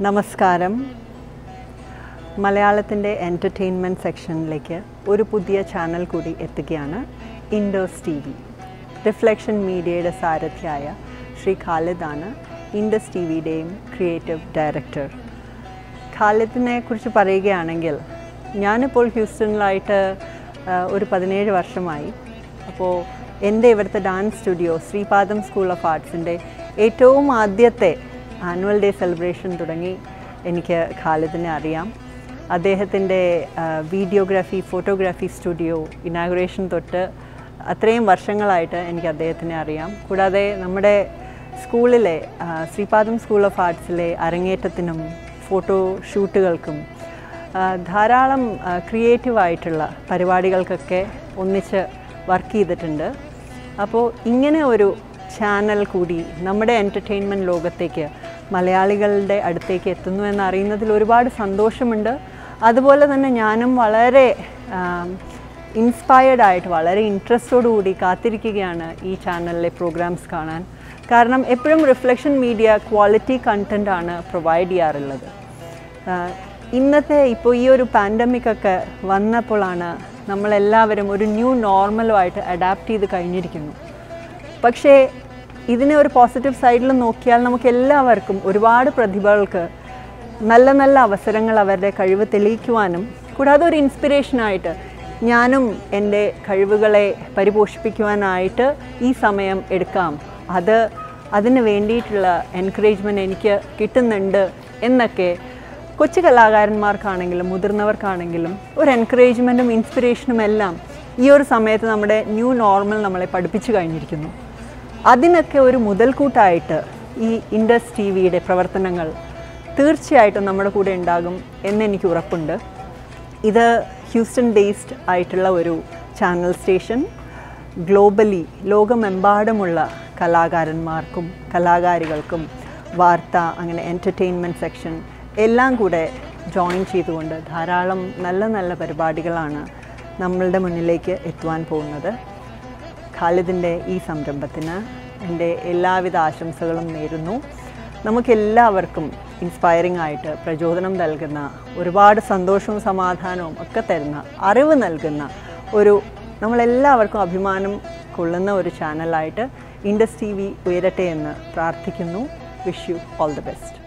നമസ്കാരം മലയാളത്തിൻ്റെ എൻ്റർടൈൻമെൻറ്റ് സെക്ഷനിലേക്ക് ഒരു പുതിയ ചാനൽ കൂടി എത്തുകയാണ് ഇൻഡോസ് ടി വി റിഫ്ലക്ഷൻ മീഡിയയുടെ സാരഥിയായ ശ്രീ ഖാലിദാണ് ഇൻഡസ് ടി വിയുടെയും ക്രിയേറ്റീവ് ഡയറക്ടർ ഖാലിദിനെ കുറിച്ച് പറയുകയാണെങ്കിൽ ഞാനിപ്പോൾ ഹ്യൂസ്റ്റണിലായിട്ട് ആ, ഒരു പതിനേഴ് വർഷമായി അപ്പോൾ എൻ്റെ ഇവിടുത്തെ dance studio Sreepadam school of ആർട്സിൻ്റെ ഏറ്റവും ആദ്യത്തെ ആനുവൽ ഡേ സെലിബ്രേഷൻ തുടങ്ങി എനിക്ക് ഖാലിദിനെ അറിയാം അദ്ദേഹത്തിൻ്റെ വീഡിയോഗ്രാഫി ഫോട്ടോഗ്രാഫി സ്റ്റുഡിയോ ഇനാഗുറേഷൻ തൊട്ട് അത്രയും വർഷങ്ങളായിട്ട് എനിക്ക് അദ്ദേഹത്തിനെ അറിയാം കൂടാതെ നമ്മുടെ സ്കൂളിലെ ആ, ശ്രീപാദം സ്കൂൾ ഓഫ് ആർട്സിലെ അരങ്ങേറ്റത്തിനും ഫോട്ടോ ഷൂട്ടുകൾക്കും ആ, ധാരാളം ക്രിയേറ്റീവായിട്ടുള്ള പരിപാടികൾക്കൊക്കെ ഒന്നിച്ച് വർക്ക് ചെയ്തിട്ടുണ്ട് അപ്പോൾ ഇങ്ങനെ ഒരു ചാനൽ കൂടി നമ്മുടെ എൻ്റർടൈൻമെൻറ്റ് ലോകത്തേക്ക് മലയാളികളുടെ അടുത്തേക്ക് എത്തുന്നു എന്നറിയുന്നതിൽ ഒരുപാട് സന്തോഷമുണ്ട് അതുപോലെ തന്നെ ഞാനും വളരെ ഇൻസ്പയർഡ് ആയിട്ട് വളരെ ഇൻട്രസ്റ്റോടു കൂടി കാത്തിരിക്കുകയാണ് ഈ ചാനലിലെ പ്രോഗ്രാംസ് കാണാൻ കാരണം എപ്പോഴും റിഫ്ലക്ഷൻ മീഡിയ ക്വാളിറ്റി കണ്ടൻ്റ് ആണ് പ്രൊവൈഡ് ചെയ്യാറുള്ളത് ആഹ് ഇന്നത്തെ ഇപ്പോൾ ഈ ഒരു പാൻഡമിക് ഒക്കെ വന്നപ്പോഴാണ് നമ്മളെല്ലാവരും ഒരു ന്യൂ നോർമലുമായിട്ട് അഡാപ്റ്റ് ചെയ്ത് കഴിഞ്ഞിരിക്കുന്നു പക്ഷേ ഇതിനെ ഒരു പോസിറ്റീവ് സൈഡിൽ നോക്കിയാൽ നമുക്ക് എല്ലാവർക്കും ഒരുപാട് പ്രതിഭകൾക്ക് നല്ല നല്ല അവസരങ്ങൾ അവരുടെ കഴിവ് തെളിയിക്കുവാനും കൂടാതെ ഒരു ഇൻസ്പിറേഷനായിട്ട് ഞാനും എൻ്റെ കഴിവുകളെ പരിപോഷിപ്പിക്കുവാനായിട്ട് ഈ സമയം എടുക്കാം അത് അതിന് വേണ്ടിയിട്ടുള്ള എൻകറേജ്മെൻറ്റ് എനിക്ക് കിട്ടുന്നുണ്ട് എന്നൊക്കെ കൊച്ചു കലാകാരന്മാർക്കാണെങ്കിലും മുതിർന്നവർക്കാണെങ്കിലും ഒരു എൻകറേജ്മെൻറ്റും ഇൻസ്പിറേഷനും എല്ലാം ഈ ഒരു സമയത്ത് നമ്മുടെ ന്യൂ നോർമൽ നമ്മളെ പഠിപ്പിച്ചു കഴിഞ്ഞിരിക്കുന്നു അതിനൊക്കെ ഒരു മുതൽക്കൂട്ടായിട്ട് ഈ ഇൻഡസ് ടി വിയുടെ പ്രവർത്തനങ്ങൾ തീർച്ചയായിട്ടും നമ്മുടെ കൂടെ ഉണ്ടാകും എന്നെനിക്ക് ഉറപ്പുണ്ട് ഇത് ഹ്യൂസ്റ്റൺ ബേസ്ഡ് ആയിട്ടുള്ള ഒരു ചാനൽ സ്റ്റേഷൻ ഗ്ലോബലി ലോകമെമ്പാടുമുള്ള കലാകാരന്മാർക്കും കലാകാരികൾക്കും വാർത്ത അങ്ങനെ എൻ്റർടൈൻമെൻറ്റ് സെക്ഷൻ എല്ലാം കൂടെ ജോയിൻ ചെയ്തുകൊണ്ട് ധാരാളം നല്ല നല്ല പരിപാടികളാണ് നമ്മളുടെ മുന്നിലേക്ക് എത്തുവാൻ പോകുന്നത് ഖാലിദിൻ്റെ ഈ സംരംഭത്തിന് എൻ്റെ എല്ലാവിധ ആശംസകളും നേരുന്നു നമുക്കെല്ലാവർക്കും ഇൻസ്പയറിംഗ് ആയിട്ട് പ്രചോദനം നൽകുന്ന ഒരുപാട് സന്തോഷവും സമാധാനവും ഒക്കെ തരുന്ന അറിവ് നൽകുന്ന ഒരു നമ്മളെല്ലാവർക്കും അഭിമാനം കൊള്ളുന്ന ഒരു ചാനലായിട്ട് ഇൻഡസ് ടി വി ഉയരട്ടെ എന്ന് പ്രാർത്ഥിക്കുന്നു wish you all the best